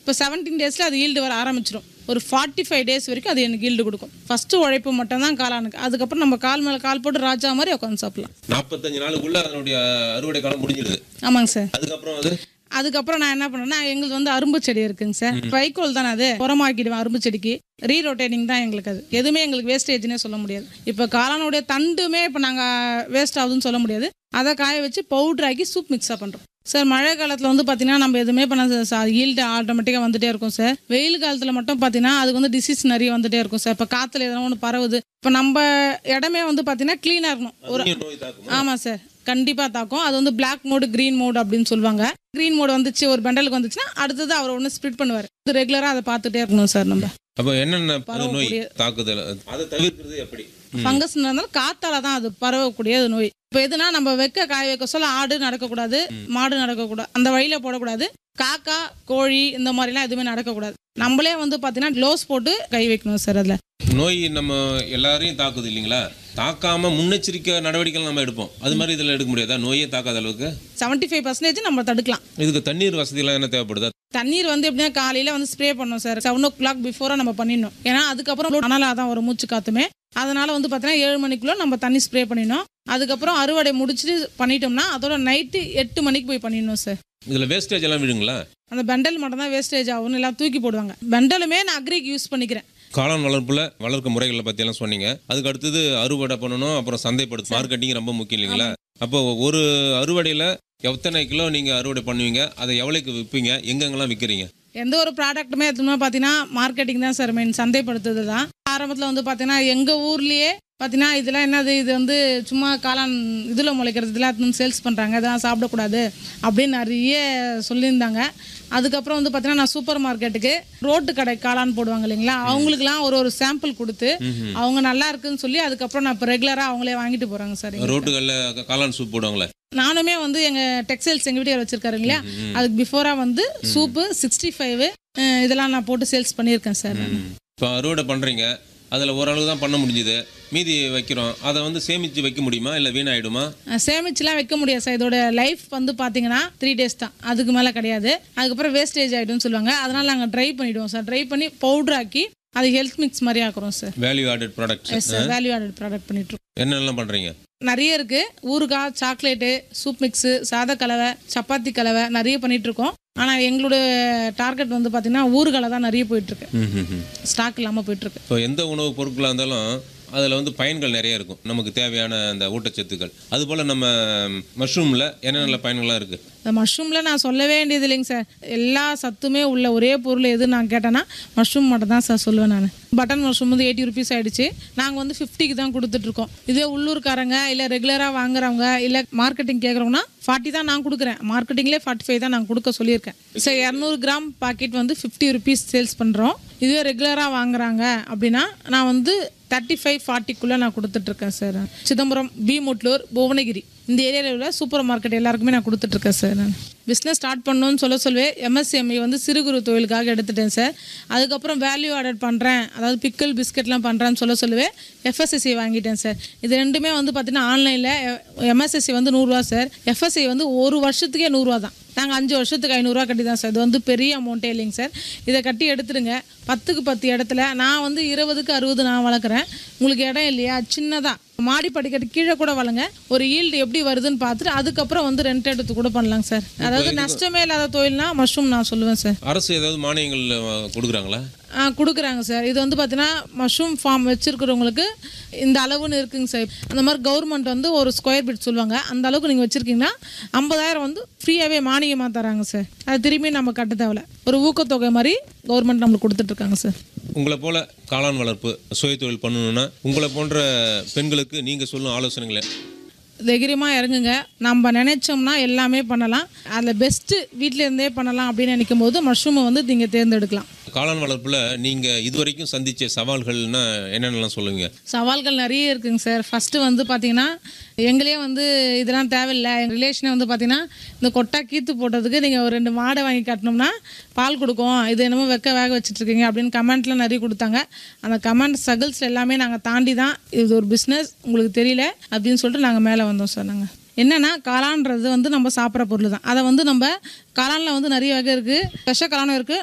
இப்போ செவன்டீன் டேஸில் அது ஈல்டு வர ஆரம்பிச்சிடும் ஒரு ஃபார்ட்டி ஃபைவ் டேஸ் வரைக்கும் அது எனக்கு ஈல்டு கொடுக்கும் ஃபஸ்ட்டு உழைப்பு மட்டும் தான் காளானுக்கு அதுக்கப்புறம் நம்ம கால் மேலே கால் போட்டு ராஜா மாதிரி உட்காந்து சாப்பிடலாம் நாற்பத்தஞ்சு நாளுக்குள்ள அதனுடைய அறுவடை காலம் முடிஞ்சிடுது ஆமாங்க சார் அதுக்கப்புறம் அது அதுக்கப்புறம் நான் என்ன பண்ணேன்னா எங்களுக்கு வந்து அரும்பு செடி இருக்குங்க சார் வைக்கோல் தானே அது உரமாக்கிடுவேன் அரும்பு செடிக்கு ரீரோட்டேட்டிங் தான் எங்களுக்கு அது எதுவுமே எங்களுக்கு வேஸ்டேஜ்னே சொல்ல முடியாது இப்போ காளானுடைய தண்டுமே இப்போ நாங்கள் வேஸ்ட் ஆகுதுன்னு சொல்ல முடியாது அதை காய வச்சு பவுடர் ஆக்கி சூப் மிக்ஸாக பண்ணுறோம் சார் மழை காலத்தில் வந்து பார்த்தீங்கன்னா நம்ம எதுவுமே பண்ண ஈல்டு ஆட்டோமேட்டிக்காக வந்துட்டே இருக்கும் சார் வெயில் காலத்தில் மட்டும் பார்த்தீங்கன்னா அதுக்கு வந்து டிசீஸ் நிறைய வந்துட்டே இருக்கும் சார் இப்போ காற்றுல எதனா ஒன்று பரவுது இப்போ நம்ம இடமே வந்து பார்த்தீங்கன்னா க்ளீனாக இருக்கணும் ஒரு நீர் நோய் தாக்குமா ஆமாம் சார் கண்டிப்பாக தாக்கும் அது வந்து Black மோடு க்ரீன் மோடு அப்படின்னு சொல்லுவாங்க க்ரீன் மோடு வந்துச்சு ஒரு பண்டலுக்கு வந்துச்சுன்னா அடுத்தது அவர் ஒன்று ஸ்ப்ளிட் பண்ணுவார் இது ரெகுலராக அதை பார்த்துட்டே இருக்கணும் சார் நம்ம அப்போ என்னென்ன புது நோய் பரவக்கூடிய- தாக்குதல் அதை தவிர்க்கிறது எப்படி ஃபங்கஸ் இருந்தாலும் காத்தால தான் அது பரவக்கூடிய அது நோய் இப்போ எதுனா நம்ம வைக்க காய வைக்க சொல்ல ஆடு நடக்கக்கூடாது மாடு நடக்கக்கூடாது அந்த வழியில போடக்கூடாது காக்கா கோழி இந்த மாதிரிலாம் எதுவுமே நடக்கக்கூடாது நம்மளே வந்து பார்த்தீங்கன்னா க்ளோஸ் போட்டு கை வைக்கணும் சார் அதில் நோய் நம்ம எல்லாரையும் தாக்குது இல்லைங்களா தாக்காம முன்னெச்சரிக்கை நடவடிக்கைகள் நம்ம எடுப்போம் அது மாதிரி இதில் எடுக்க முடியாதா நோயே தாக்காத அளவுக்கு செவன்ட்டி ஃபைவ் பர்சன்டேஜ் நம்ம தடுக்கலாம் இதுக்கு தண்ணீர் வசதியெல்லாம் என்ன தேவைப்படுதா தண்ணீர் வந்து எப்படின்னா காலையில வந்து ஸ்ப்ரே பண்ணோம் சார் செவன் ஓ கிளாக் பிஃபோராக நம்ம பண்ணிடணும் ஏன்னா அதுக்கப்புறம் அனலாக தான் ஒரு மூச்சு காத்துமே அதனால வந்து பார்த்தீங்கன்னா ஏழு மணிக்குள்ள நம்ம தண்ணி ஸ்ப்ரே பண்ணிடணும் அதுக்கப்புறம் அறுவடை முடிச்சுட்டு பண்ணிட்டோம்னா அதோட நைட்டு எட்டு மணிக்கு போய் பண்ணிடணும் சார் இதில் வேஸ்டேஜ் எல்லாம் விடுங்களா அந்த பெண்டல் மட்டும் தான் வேஸ்டேஜ் ஆகும்னு எல்லாம் தூக்கி போடுவாங்க பெண்டலுமே நான் அக்ரிக்கு யூஸ் பண்ணிக்கிறேன் காளான் வளர்ப்புல வளர்க்க முறைகளை பத்தி எல்லாம் சொன்னீங்க அதுக்கு அடுத்தது அறுவடை பண்ணணும் அப்புறம் சந்தைப்படுத்த மார்க்கெட்டிங் ரொம்ப முக்கியம் இல்லைங்களா அப்போ ஒரு அறுவடையில எத்தனை கிலோ நீங்க அறுவடை பண்ணுவீங்க அதை எவ்வளோக்கு விற்பீங்க எங்கெங்கெல்லாம் விற்கிறீங்க எந்த ஒரு ப்ராடக்ட்டுமே எடுத்தோம்னா பார்த்தீங்கன்னா மார்க்கெட்டிங் தான் சார் மெயின் சந்தைப்படுத்துறது தான் ஆரம்பத்தில் வந்து பார்த்தீங்கன்னா எங்கள் ஊர்லேயே பார்த்தீங்கன்னா இதெல்லாம் என்னது இது வந்து சும்மா காளான் இதில் முளைக்கிறது இதெல்லாம் சேல்ஸ் பண்ணுறாங்க இதெல்லாம் சாப்பிடக்கூடாது அப்படின்னு நிறைய சொல்லியிருந்தாங்க அதுக்கப்புறம் வந்து பார்த்தீங்கன்னா நான் சூப்பர் மார்க்கெட்டுக்கு ரோட்டு கடை காளான் போடுவாங்க இல்லைங்களா அவங்களுக்குலாம் ஒரு ஒரு சாம்பிள் கொடுத்து அவங்க நல்லா இருக்குன்னு சொல்லி அதுக்கப்புறம் நான் இப்போ ரெகுலராக அவங்களே வாங்கிட்டு போகிறாங்க சார் எங்க ரோட்டுகளில் காளான் சூப் போடுவாங்களே நானுமே வந்து எங்கள் டெக்ஸ்டைல்ஸ் எங்கள் வீட்டுக்கார வச்சிருக்காரு இல்லையா அதுக்கு பிஃபோராக வந்து சூப்பு சிக்ஸ்டி ஃபைவ் இதெல்லாம் நான் போட்டு சேல்ஸ் பண்ணியிருக்கேன் சார் நான். இப்போ அறுவடை பண்ணுறீங்க அதில் ஓரளவு தான் பண்ண முடிஞ்சுது மீதி வைக்கிறோம் அதை வந்து சேமித்து வைக்க முடியுமா இல்லை வீணாயிடுமா அஹ் சேமிச்சுலாம் வைக்க முடியாது சார் இதோட லைஃப் வந்து பார்த்தீங்கன்னா த்ரீ டேஸ் தான் அதுக்கு மேலே கிடையாது அதுக்கப்புறம் வேஸ்டேஜ் ஆகிடும்னு சொல்லுவாங்க அதனால் நாங்கள் ட்ரை பண்ணிவிடுவோம் சார் ட்ரை பண்ணி பவுடர் ஆக்கி அது ஹெல்த் மிக்ஸ் மாதிரி ஆக்குறோம் sir value added products yes sir value added product பண்ணிட்டு என்னென்னலாம் பண்ணுறீங்க நிறைய இருக்கு ஊறுகாய் சாக்லேட்டு சூப் மிக்ஸு சாத கலவை சப்பாத்தி கலவை நிறைய பண்ணிட்டு இருக்கோம் ஆனால் எங்களோட டார்கெட் வந்து பார்த்தீங்கன்னா ஊறுகால தான் நிறைய போயிட்டு இருக்கு ம் ஸ்டாக் இல்லாமல் போயிட்டு இருக்கு இப்போ எந்த உணவுப் பொருட்களாக இருந்தாலும் அதில் வந்து பயன்கள் நிறைய இருக்கும் நமக்கு தேவையான அந்த ஊட்டச்சத்துக்கள் அதுபோல் நம்ம மஷ்ரூமில் என்னென்ன பயன்கள்லாம் இருக்குது இந்த மஷ்ரூமில் நான் சொல்லவே வேண்டியது இல்லைங்க சார் எல்லா சத்துமே உள்ள ஒரே பொருள் எது நான் கேட்டேன்னா மஷ்ரூம் மட்டும் தான் சார் சொல்லுவேன் நான் பட்டன் மஷ்ரூம் வந்து எயிட்டி ருபீஸ் ஆயிடுச்சு நாங்கள் வந்து ஃபிஃப்டிக்கு தான் கொடுத்துட்ருக்கோம் இதே உள்ளூர்காரங்க இல்லை ரெகுலராக வாங்குறவங்க இல்லை மார்க்கெட்டிங் கேட்குறவங்கன்னா ஃபார்ட்டி தான் நான் கொடுக்குறேன் மார்க்கெட்டிங்லேயே ஃபார்ட்டி ஃபைவ் தான் நான் கொடுக்க சொல்லியிருக்கேன் சார் இரநூறு கிராம் பாக்கெட் வந்து ஃபிஃப்டி ருபீஸ் சேல்ஸ் பண்ணுறோம் இதுவே ரெகுலராக வாங்குறாங்க அப்படின்னா நான் வந்து தேர்ட்டி ஃபைவ் ஃபார்ட்டிக்குள்ளே நான் கொடுத்துட்ருக்கேன் சார் சிதம்பரம் பி முட்லூர் புவனகிரி இந்த ஏரியாவில் உள்ள சூப்பர் மார்க்கெட் எல்லாருக்குமே நான் கொடுத்துட்ருக்கேன் சார் நான் பிஸ்னஸ் ஸ்டார்ட் பண்ணணும்னு சொல்ல சொல்லவே எம்எஸ்எம்இ வந்து சிறு குறு தொழிலுக்காக எடுத்துட்டேன் சார் அதுக்கப்புறம் வேல்யூ ஆர்டர் பண்ணுறேன் அதாவது பிக்கல் பிஸ்கெட்லாம் பண்ணுறேன்னு சொல்ல சொல்லவே எஃப்எஸ்எஸ்சி வாங்கிட்டேன் சார் இது ரெண்டுமே வந்து பார்த்தீங்கன்னா ஆன்லைனில் எம்எஸ்எஸ்சி வந்து நூறுரூவா சார் எஃப்எஸ்சி வந்து ஒரு வருஷத்துக்கே நூறுரூவா தான் நாங்கள் அஞ்சு வருஷத்துக்கு ஐநூறுரூவா கட்டி தான் சார் இது வந்து பெரிய அமௌண்ட்டே இல்லைங்க சார் இதை கட்டி எடுத்துடுங்க பத்துக்கு பத்து இடத்துல நான் வந்து இருபதுக்கு அறுபது நான் வளர்க்குறேன் உங்களுக்கு இடம் இல்லையா சின்னதாக மாடி படிக்கட்டு கீழே கூட வளங்க ஒரு ஈல்டு எப்படி வருதுன்னு பார்த்துட்டு அதுக்கப்புறம் வந்து ரெண்ட் எடுத்து கூட பண்ணலாங்க சார் அதாவது நஷ்டமே இல்லாத தொழில்னா மஷ்ரூம் நான் சொல்லுவேன் சார் அரசு ஏதாவது மானியங்கள் அஹ், கொடுக்குறாங்களா ஆ கொடுக்குறாங்க சார் இது வந்து பார்த்தீங்கன்னா மஷ்ரூம் ஃபார்ம் வச்சிருக்கிறவங்களுக்கு இந்த அளவுன்னு இருக்குங்க சார் அந்த மாதிரி கவர்மெண்ட் வந்து ஒரு ஸ்கொயர் பிட் சொல்லுவாங்க அந்த அளவுக்கு நீங்கள் வச்சுருக்கீங்கன்னா ஐம்பதாயிரம் வந்து ஃப்ரீயாகவே மானியமாக தராங்க சார் அது திரும்பி நம்ம கட்ட தேவையில்ல ஒரு ஊக்கத்தொகை மாதிரி கவர்மெண்ட் நம்மளுக்கு கொடுத்துட்ருக்காங்க சார் உங்களை போல காளான் வளர்ப்பு சுய தொழில் பண்ணணும்னா உங்களை போன்ற பெண்களுக்கு நீங்கள் சொல்லும் ஆலோசனைகளை தைரியமாக இறங்குங்க நம்ம நினைச்சோம்னா எல்லாமே பண்ணலாம் அதில் பெஸ்ட்டு இருந்தே பண்ணலாம் அப்படின்னு நினைக்கும் போது மஷ்ரூமை வந்து நீங்கள் தேர்ந்தெடுக்கலாம் காளான் வளர்ப்பில் நீங்கள் இதுவரைக்கும் சந்திச்ச சவால்கள்னா என்னென்னலாம் சொல்லுவீங்க சவால்கள் நிறைய இருக்குங்க சார் ஃபஸ்ட்டு வந்து பார்த்தீங்கன்னா எங்களே வந்து இதெல்லாம் தேவையில்லை எங்கள் ரிலேஷனே வந்து பார்த்தீங்கன்னா இந்த கொட்டா கீத்து போட்டதுக்கு நீங்கள் ஒரு ரெண்டு மாடை வாங்கி கட்டினோம்னா பால் கொடுக்கும் இது என்னமோ வெக்க வேக வச்சுட்ருக்கீங்க அப்படின்னு கமெண்ட்லாம் நிறைய கொடுத்தாங்க அந்த கமெண்ட் ஸ்ட்ரகிள்ஸ் எல்லாமே நாங்கள் தாண்டி தான் இது ஒரு பிஸ்னஸ் உங்களுக்கு தெரியல அப்படின்னு சொல்லிட்டு நாங்கள் மேலே வந்தோம் சார் நாங்கள் என்னன்னா காளான்றது வந்து நம்ம சாப்பிட்ற பொருள் தான் அதை வந்து நம்ம காளானில் வந்து நிறைய வகை இருக்குது விஷ காளானும் இருக்குது